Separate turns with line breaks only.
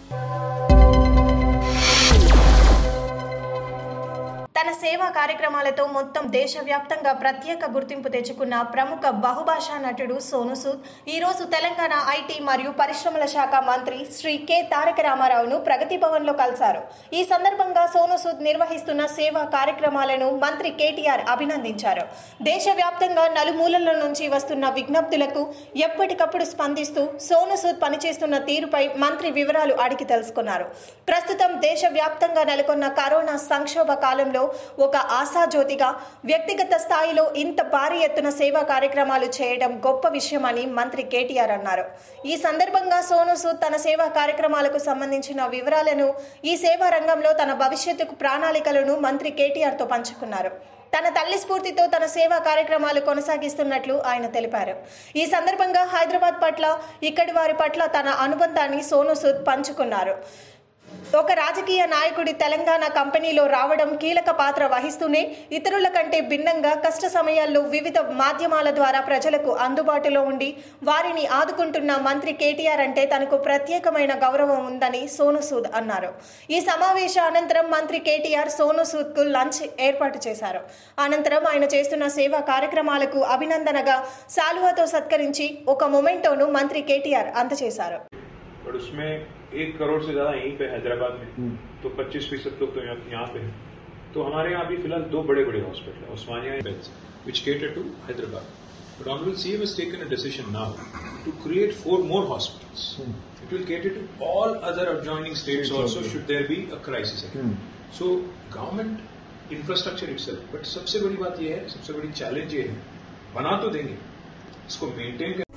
తన సేవా కార్యక్రమాలతో మొత్తం దేశవ్యాప్తంగా ప్రత్యేక గుర్తింపు తెచ్చుకున్న ప్రముఖ బహుభాషా నటుడు సోను సూద్ ఈ రోజు తెలంగాణ ఐటీ మరియు పరిశ్రమల శాఖ మంత్రి శ్రీ కె తారక రామారావును ప్రగతి భవన్ లో కలిశారు ఈ సందర్భంగా సోను సూద్ నిర్వహిస్తున్న సేవా కార్యక్రమాలను మంత్రి కేటీఆర్ అభినందించారు దేశవ్యాప్తంగా నలుమూలల నుంచి వస్తున్న విజ్ఞప్తులకు ఎప్పటికప్పుడు స్పందిస్తూ సోను సూద్ పనిచేస్తున్న తీరుపై మంత్రి వివరాలు అడిగి తెలుసుకున్నారు ప్రస్తుతం దేశవ్యాప్తంగా నెలకొన్న కరోనా సంక్షోభ కాలంలో ఒక ఆశాజ్యోతిగా వ్యక్తిగత స్థాయిలో ఇంత భారీ ఎత్తున సేవా కార్యక్రమాలు చేయడం గొప్ప విషయమని మంత్రి కేటీఆర్ అన్నారు ఈ సందర్భంగా సోను సూద్ తన సేవా కార్యక్రమాలకు సంబంధించిన వివరాలను ఈ సేవా రంగంలో తన భవిష్యత్తుకు ప్రణాళికలను మంత్రి కేటీఆర్ తో పంచుకున్నారు తన తల్లి స్ఫూర్తితో తన సేవా కార్యక్రమాలు కొనసాగిస్తున్నట్లు ఆయన తెలిపారు ఈ సందర్భంగా హైదరాబాద్ పట్ల ఇక్కడి వారి పట్ల తన అనుబంధాన్ని సోను సూద్ పంచుకున్నారు ఒక రాజకీయ నాయకుడి తెలంగాణ కంపెనీలో రావడం కీలక పాత్ర వహిస్తూనే ఇతరుల కంటే భిన్నంగా కష్ట సమయాల్లో వివిధ మాధ్యమాల ద్వారా ప్రజలకు అందుబాటులో ఉండి వారిని ఆదుకుంటున్న మంత్రి కేటీఆర్ అంటే తనకు ప్రత్యేకమైన గౌరవం ఉందని సోను సూద్ అన్నారు ఈ సమావేశ అనంతరం మంత్రి కేటీఆర్ సోను సూద్ కు లంచ్ ఏర్పాటు చేశారు అనంతరం ఆయన చేస్తున్న సేవా కార్యక్రమాలకు అభినందనగా సాలువాతో సత్కరించి ఒక మొమెంటోను మంత్రి కేటీఆర్ అందజేశారు
बट उसमें एक करोड़ से ज्यादा यहीं पे हैदराबाद में तो 25 फीसद लोग तो यहाँ यहाँ पे हैं तो हमारे यहाँ अभी फिलहाल दो बड़े बड़े हॉस्पिटल है Osmania beds which cater to Hyderabad. But Honorable CM has taken a decision now to create four more hospitals. It will cater to all other adjoining states also should there be a crisis. again. So government infrastructure itself. But सबसे बड़ी बात यह है सबसे बड़ी challenge ये है बना तो देंगे इसको मेंटेन